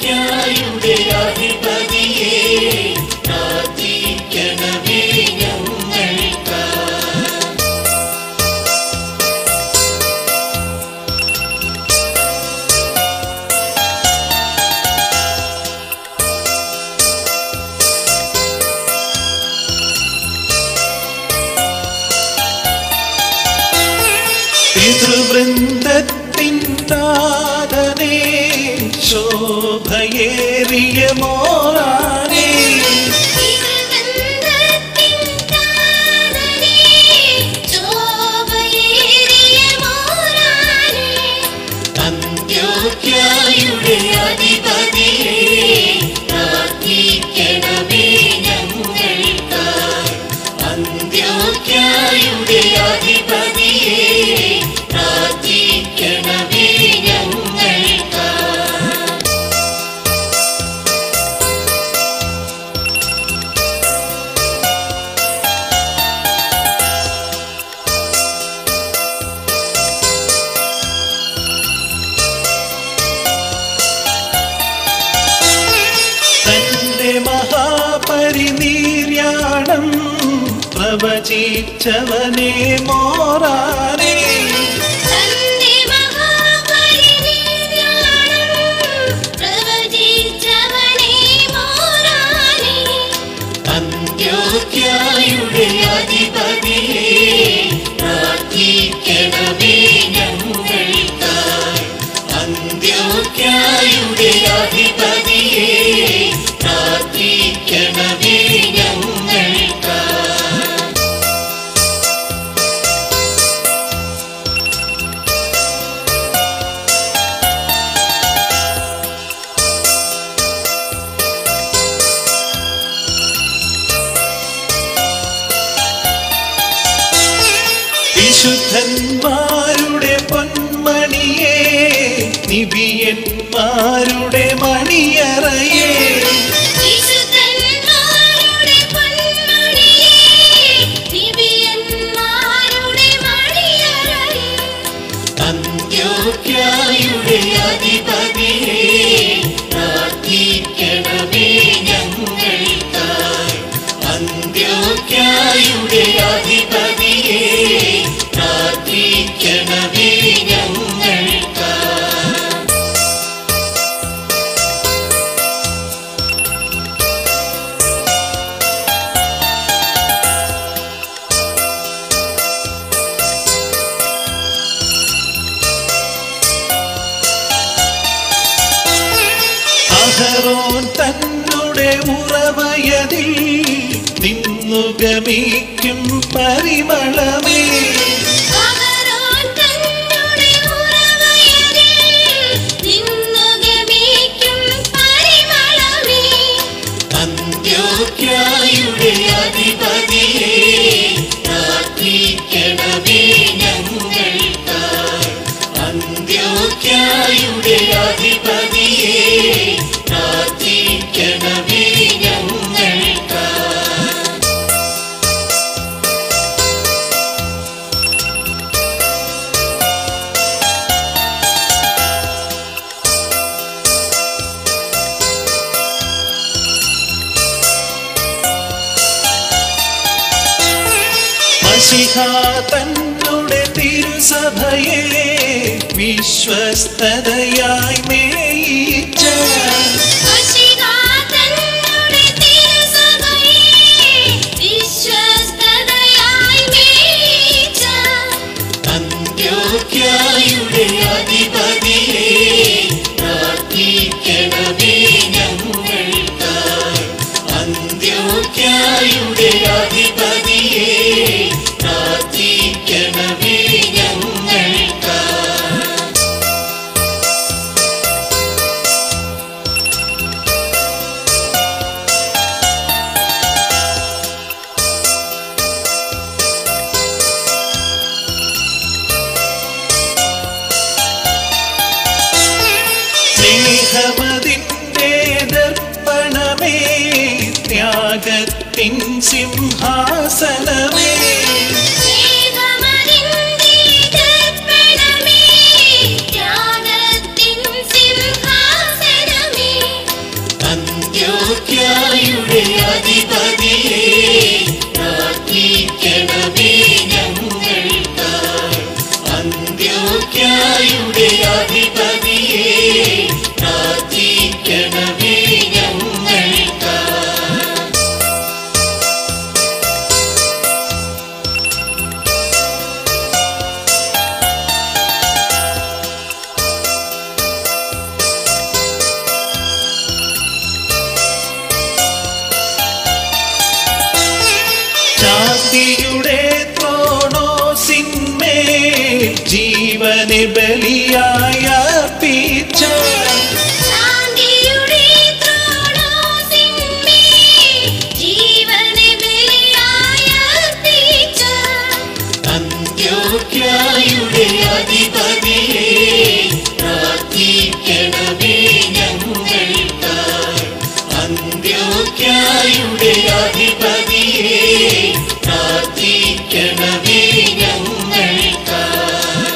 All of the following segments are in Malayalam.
അന്ത്യോക്യായുടെ അധിപതിയെ പ്രാർത്ഥിക്കണമേ ഞങ്ങൾക്കായി പിതൃവൃന്ദത്തിൻ താതനേ ശോഭയേറിയ മോറാനേ തിരുവനന്തത്തിൻ താതനേ ശോഭയേറിയ മോറാനേ അന്ത്യോക്യായുടെ അധിപതിയെ പ്രാർത്ഥിക്കണമേ ഞങ്ങൾക്കായി അന്ത്യോക്യായുടെ അധിപതിയെ പ്രാർത്ഥിക്കണമേ ഞങ്ങൾക്കായി തന്റെ മഹാപരിനീര്യാണം പ്രവചിച്ചവനെ മോറാനേ തന്റെ മഹാപരിനിര്യാണം പ്രവചിച്ചവനേ മോറാനേ അന്ത്യോക്യായുടെ അധിപതിയെ പ്രാർത്ഥിക്കണമേ ഞങ്ങൾക്കായി അന്ത്യോക്യായുടെ അധിപതിയെ പ്രാർത്ഥിക്കണമേ ഞങ്ങൾക്കായി വിശുദ്ധന്മാരുടെ പൊന്മണിയേ നിബിയന്മാരുടെ മണിയറയേ വിശുദ്ധന്മാരുടെ പൊന്മണിയേ ദിവ്യന്മാരുടെ മണിയറയേ അന്ത്യോക്യായുടെ അധിപതിയെ പ്രാർത്ഥിക്കണമേ ഞങ്ങൾക്കായി അന്ത്യോക്യായുടെ അധിപതിയെ പ്രാർത്ഥിക്കണമേ ഞങ്ങൾക്കായി അഹറോൻ തന്നുടെ ഉറവയതിൽ നിന്നു ഗമിക്കും പരിമളമേ അവരോൻ തന്നുടെ ഉറവയരിൽ നിന്നു ഗമിക്കും പരിമളമേ അന്ത്യോക്യായുടെ അധിപതിയെ പ്രാർത്ഥിക്കണമേ ഞങ്ങൾക്കായി അന്ത്യോക്യായുടെ അധിപതിയെ പ്രാർത്ഥിക്കണമേ ഞങ്ങൾക്കായി മഷിഹ തന്നുടെ തിരുസഭയെ വിശ്വസ്തതയായി മേയിച്ച വശികാ തന്നുടെ തിരുസഭയെ വിശ്വസ്തതയായി മേയിച്ച അന്ത്യോക്യായുടെ അധിപതിയെ പ്രാർത്ഥിക്കണമേ ഞങ്ങൾക്കായി അന്ത്യോക്യായുടെ അധിപതിയെ പ്രാർത്ഥിക്കണമേ ഞങ്ങൾക്കായി സ്നേഹമതിൻ്റെ ദർപ്പണമേ ത്യാഗത്തിൻ സിംഹാസനമേ സ്നേഹമതിന്റെ ദർപ്പണമേ ത്യാഗത്തിൻ സിംഹാസനമേ ശാന്തിയുടെ ത്രോണോസിന്മേൽ ജീവനെ ബലിയായ അർപ്പിച്ച ശാന്തിയുടെ ത്രോണോസിന്മേൽ ജീവനെ ബലിയായി അർപ്പിച്ച അന്ത്യോക്യായുടെ അധിപതിയെ പ്രാർത്ഥിക്കണമേ ഞങ്ങൾക്കായി അന്ത്യോക്യായുടെ അധിപതിയെ പ്രാർത്ഥിക്കണമേ ഞങ്ങൾക്കായി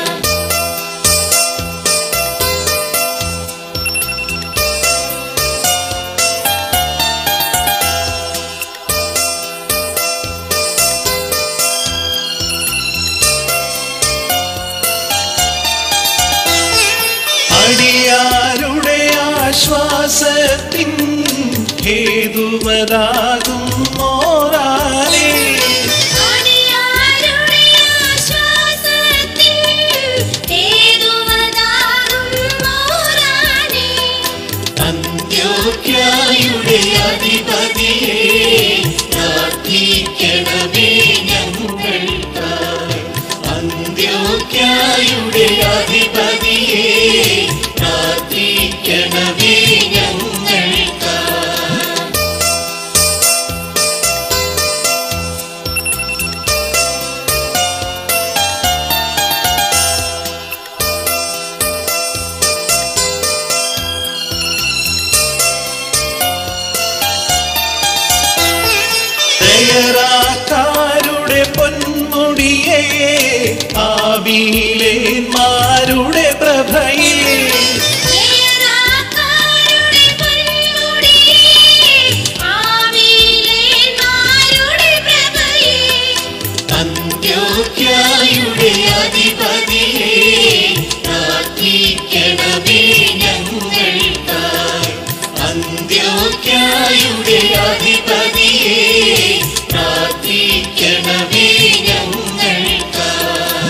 അടിയാരുടെ ആശ്വാസത്തിൻ ഹേതുവതാകും മോറാലേ അടിയാരുടെ ആശ്വാസത്തിൻ ഹേതുവതാകും മോറാനേ അന്ത്യോക്യായുടെ അധിപതിയെ പ്രാർത്ഥിക്കണമേ ഞങ്ങൾക്കായി അന്ത്യോക്യായുടെ അധിപതിയെ പ്രാർത്ഥിക്കണമേ ഞങ്ങൾക്കായി ദയറാക്കാരുടെ പൊന്മുടിയെ ആവിയിലേന്മാരുടെ പ്രഭയെ നേരാക്കാരുടെ പൊന്മുടിയേ ആവിയിലേന്മാരുടെ പ്രഭയേ അന്ത്യോക്യായുടെ അധിപതിയെ പ്രാർത്ഥിക്കണമേ ഞങ്ങൾക്കായി അന്ത്യോക്യായുടെ അധിപതിയെ പ്രാർത്ഥിക്കണമേ ഞങ്ങൾക്കായി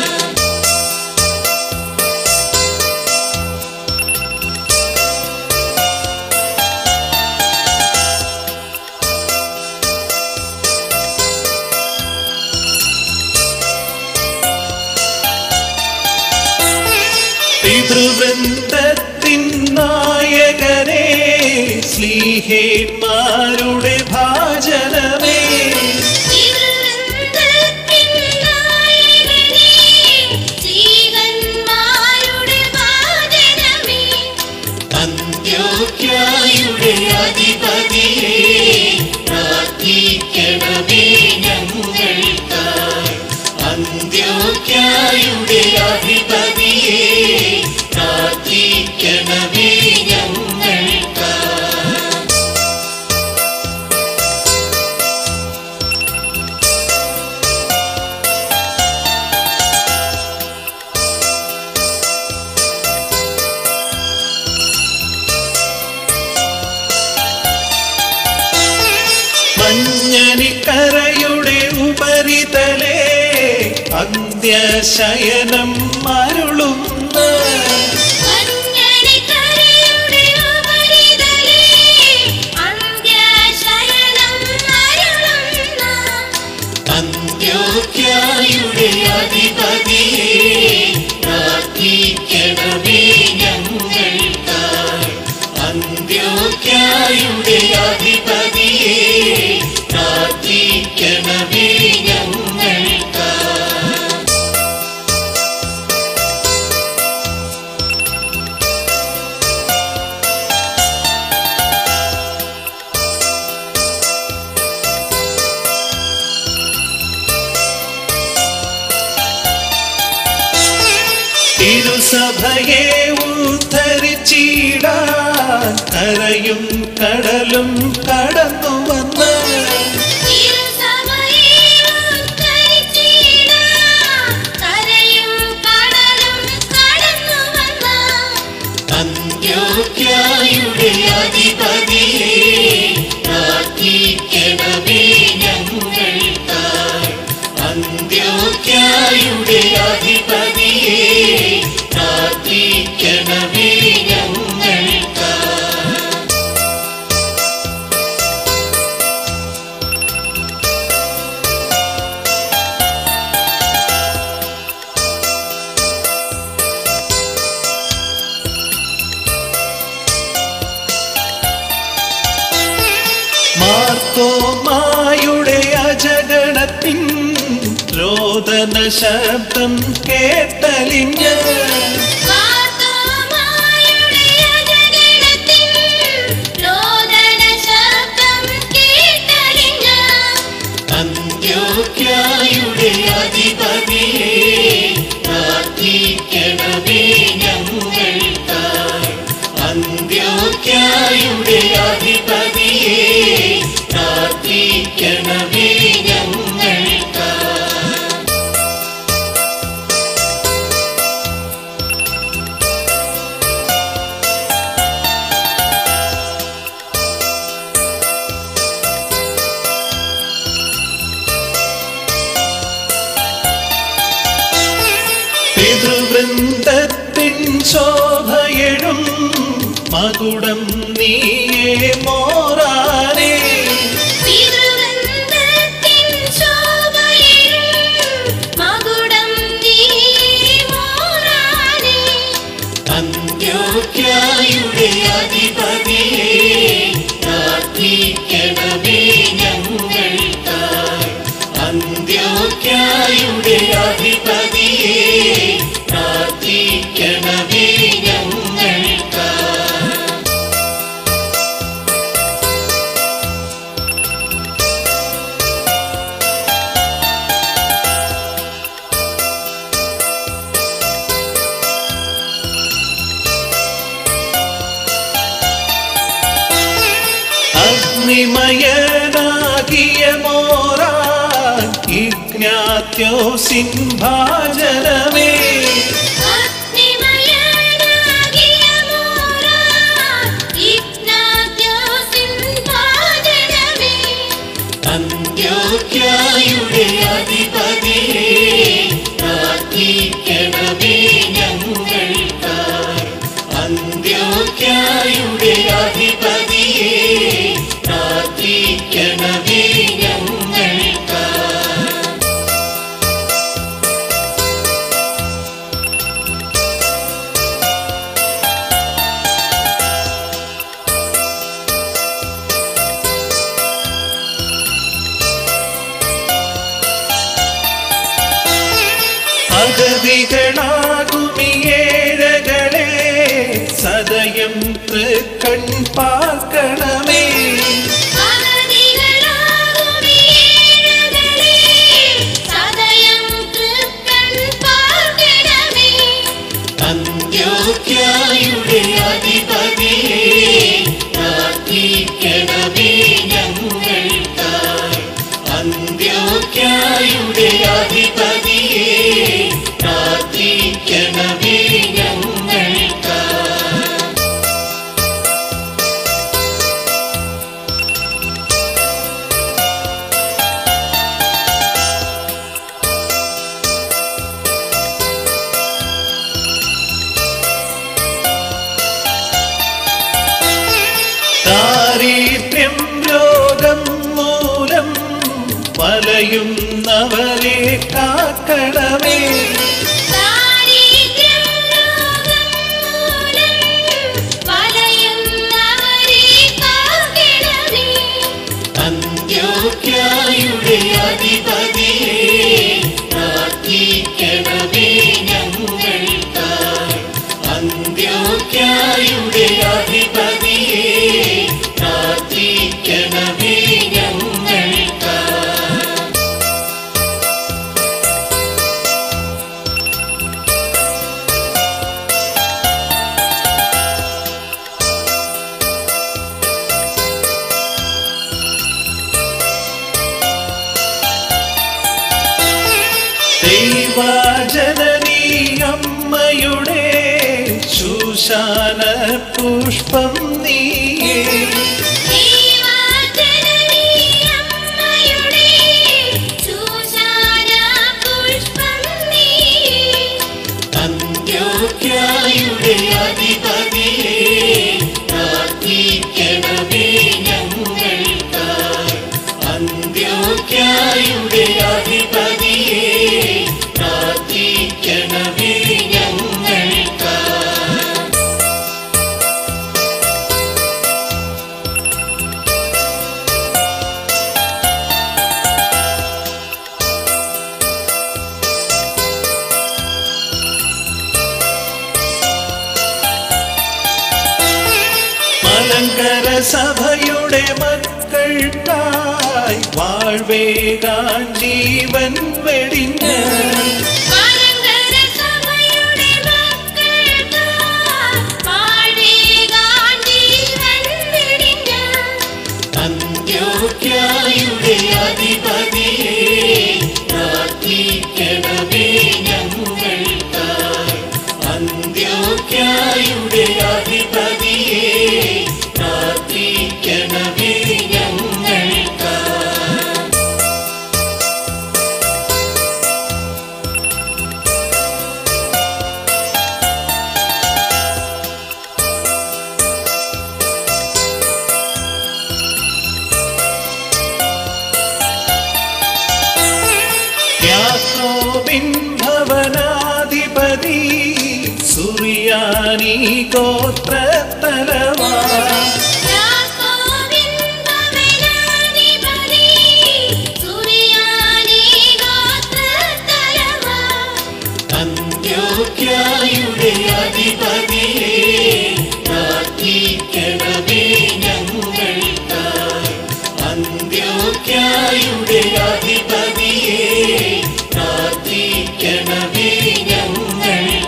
പിതൃവൃന്ദത്തിൻ നായകനെ സ്ലീഹേന്മാരുടെ ഭാജനമേ തിരുവനന്തപുരത്തിൻ നായകനേ ശ്രീകന്മാരുടെ വാദനമേ അന്ത്യോക്യായുടെ അധിപതിയെ പ്രാർത്ഥിക്കണമേ ഞങ്ങൾക്കായി അന്ത്യോക്യായുടെ അധിപതിയെ പ്രാർത്ഥിക്കണമേ ഞങ്ങൾക്കായി മഞ്ഞനിക്കരയുടെ ഉപരിതലേ അന്ത്യശയനം മരുളുന്ന മഞ്ഞണിക്കരയുടെ ഉപരിതലേ അന്ത്യശയനം അരുളുന്ന അന്ത്യോക്യായുടെ അധിപതിയെ പ്രാർത്ഥിക്കണമേ ഞങ്ങൾക്കായി അന്ത്യോക്യായുടെ അധിപതിയെ പ്രാർത്ഥിക്കണമേ ഞങ്ങൾക്കായി തിരുസഭയെ ഉദ്ധരിച്ചിടാൻ കരയും കടലും കടന്നു വന്ന തിരുസഭയെ ഉദ്ധരിച്ചിടാൻ കരയും കടലും കടന്നു വന്ന അന്ത്യോക്യായുടെ അധിപതിയെ പ്രാർത്ഥിക്കണമേ ഞങ്ങൾക്കായി അന്ത്യോക്യായുടെ അധിപതിയെ പ്രാർത്ഥിക്കണമേ ഞങ്ങൾക്കായി മാർത്തോമായുടെ അജഗണത്തിൻ രോദന ശബ്ദം കേട്ടലിഞ്ഞ് മാർത്തോമായുടെ അജഗണത്തിൻ രോദന ശബ്ദം കേട്ടലിഞ്ഞ അന്ത്യോക്യായുടെ അധിപതിയെ പ്രാർത്ഥിക്കണമേ ഞങ്ങൾക്കായി അന്ത്യോക്യായുടെ അധിപതിയെ പ്രാർത്ഥിക്കണമേ ഞങ്ങൾക്കായി പിതൃവൃന്ദത്തിൻ ശോഭയഴും മകുടം നീയേ മോറാനേ പിതൃവൃന്ദത്തിൻ ശോഭയും മകുടം നീ മോറാനേ അന്ത്യോക്യായുടെ അധിപതിയെ പ്രാർത്ഥിക്കണമേ ഞങ്ങൾക്കായി അന്ത്യോക്യായുടെ അധിപതിയെ പ്രാർത്ഥിക്കണമേ ഞങ്ങൾക്കായി അഗ്നിമയനാകിയ മോറാൻ ഇജ്ഞാത്യോസിൻ ഭാജനമേ അഗ്നിമയനാകിയ മോറാൻ ഇഗ്നാത്യോസിൻ ഭാജനമേ അന്ത്യോക്യായുടെ അധിപതിയെ പ്രാർത്ഥിക്കണമേ ഞങ്ങൾക്കായി അന്ത്യോക്യായുടെ അധിപതിയെ പ്രാർത്ഥിക്കണമേ ഞങ്ങൾക്കായി അഗതികളാകുമിയേഴകളെ സദയം തൃക്കൺ പാർക്കണമേ അഗതികളാകുമീഴകളേ സദയം തൃക്കൺ പാർക്കണമേ അന്ത്യോക്യായുടെ അധിപതിയെ പ്രാർത്ഥിക്കണമേ ഞങ്ങൾക്കായി അന്ത്യോക്യായുടെ അധിപതിയെ പ്രാർത്ഥിക്കണമേ ഞങ്ങൾക്കായി ദാരിദ്ര്യം രോഗം മൂലം വലയുന്നവരെ കാക്കണമേ ദാരിദ്ര്യം രോഗം മൂലം വലയുന്നവരെ കാക്കണമേ അന്ത്യോക്യായുടെ അധിപതിയെ പ്രാർത്ഥിക്കണമേ ഞങ്ങൾക്കായി അന്ത്യോക്യായുടെ അധിപതിയെ പ്രാർത്ഥിക്കണമേ ഞങ്ങൾക്കായി ദൈവജനനീ അമ്മയുടെ ശൂശാന പുഷ്പം നീയേ ദൈവജനനീ അമ്മയുടെ ശൂശാന പുഷ്പം നീ അന്ത്യോക്യായുടെ അധിപതിയെ പ്രാർത്ഥിക്കണമേ ഞങ്ങൾക്കായി അന്ത്യോക്യായുടെ അധിപതിയെ പ്രാർത്ഥിക്കണമേ ഞങ്ങൾക്കായി മലങ്കര സഭയുടെ മക്കൾക്കായി വാഴ്വേകാൻ ജീവൻ വെടിഞ്ഞ് മലങ്കര സഭയുടെ മക്കൾക്കായി വാഴ്വേകാൻ ജീവൻ വെടിഞ്ഞ അന്ത്യോക്യായുടെ അധിപതിയെ പ്രാർത്ഥിക്കണമേ ഞങ്ങൾക്കായി അന്ത്യോക്യായുടെ അധിപതിയെ പ്രാർത്ഥിക്കണമേ ഞങ്ങൾക്കായി യാക്കോബിൻ ഭവനാധിപതി സുറിയാനി ഗോത്രത്തലവാ യാക്കോബിൻ ഭവനാധിപതി സുറിയാനി ഗോത്രത്തലവാ അന്ത്യോക്യായുടെ അധിപതിയെ പ്രാർത്ഥിക്കണമേ ഞങ്ങൾക്കായി അന്ത്യോക്യായുടെ അധിപതിയെ പ്രാർത്ഥിക്കണമേ ഞങ്ങൾക്കായി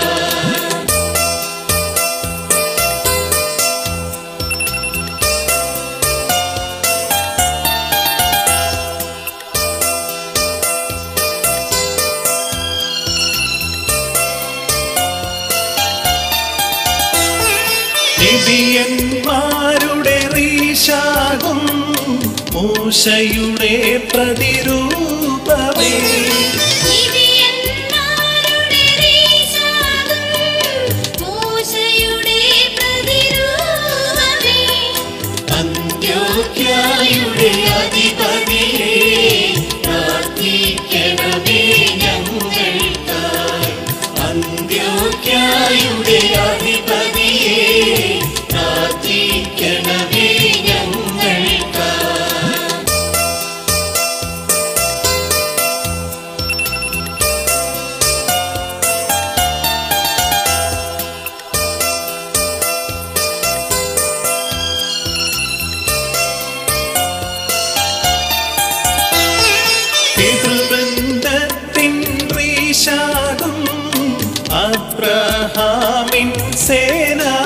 നിബിയന്മാരുടെ റീശാകും മൂശയുടെ പ്രതിരൂപമേ നിബിയന്മാരുടെ രീശാകും മൂശയുടെ പ്രതിരൂപമേ അന്ത്യോക്യായുടെ അധിപതിയെ പ്രാർത്ഥിക്കണമേ ഞങ്ങൾക്കായി അന്ത്യോക്യായുടെ അധിപതിയെ പ്രാർത്ഥിക്കണമേ ഞങ്ങൾക്കായി പിതൃവൃന്ദത്തിൻ റീശാകും അബ്രഹാമിൻ സേനാ